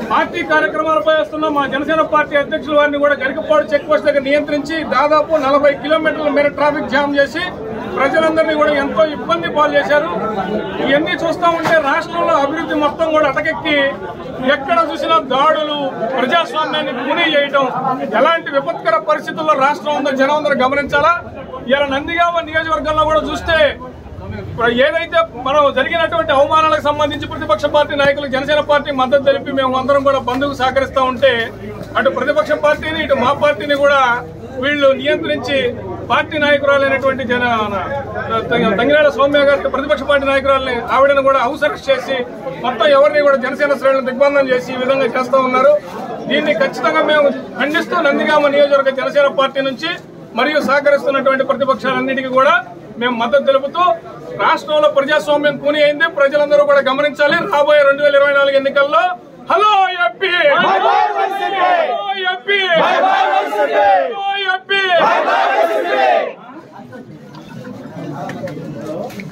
party కార్యక్రమాలపై వస్తున్న మా జనసేన పార్టీ అధ్యక్షుల వారిని కూడా గరికపాడు చెక్ పోస్ట్ దగ్గర నియంత్రించి దాదాపు నలభై కిలోమీటర్ల మేర ట్రాఫిక్ జామ్ చేసి ప్రజలందరినీ కూడా ఎంతో ఇబ్బంది పాలు చేశారు ఇవన్నీ చూస్తా ఉంటే రాష్ట్రంలో అభివృద్ధి మొత్తం కూడా అటకెక్కి ఎక్కడ చూసినా దాడులు ప్రజాస్వామ్యాన్ని కూనీ చేయటం ఎలాంటి విపత్కర పరిస్థితుల్లో రాష్ట్రం ఉందో జనం అందరూ గమనించాలా ఇలా నందిగామ నియోజకవర్గంలో కూడా చూస్తే ఇప్పుడు ఏదైతే మనం జరిగినటువంటి అవమానాలకు సంబంధించి ప్రతిపక్ష పార్టీ నాయకులు జనసేన పార్టీ మద్దతు తెలిపి మేము అందరం కూడా బంధుకు సహకరిస్తా ఉంటే అటు ప్రతిపక్ష పార్టీని ఇటు మా పార్టీని కూడా వీళ్ళు నియంత్రించి పార్టీ నాయకురాలైనటువంటి జన తంగిరాల సౌమ్య గారికి ప్రతిపక్ష పార్టీ నాయకురాలని ఆవిడను కూడా హౌస్ అరెస్ట్ చేసి మొత్తం ఎవరిని కూడా జనసేన శ్రేణులను దిగ్బంధం చేసి ఈ విధంగా చేస్తా ఉన్నారు దీన్ని ఖచ్చితంగా మేము ఖండిస్తూ నందిగామ నియోజకవర్గ జనసేన పార్టీ నుంచి మరియు సహకరిస్తున్నటువంటి ప్రతిపక్షాలన్నిటికీ కూడా మేము మద్దతు తెలుపుతూ రాష్ట్రంలో ప్రజాస్వామ్యం కూని అయింది ప్రజలందరూ కూడా గమనించాలి రాబోయే రెండు వేల ఇరవై నాలుగు ఎన్నికల్లో hello MP hello MP hello MP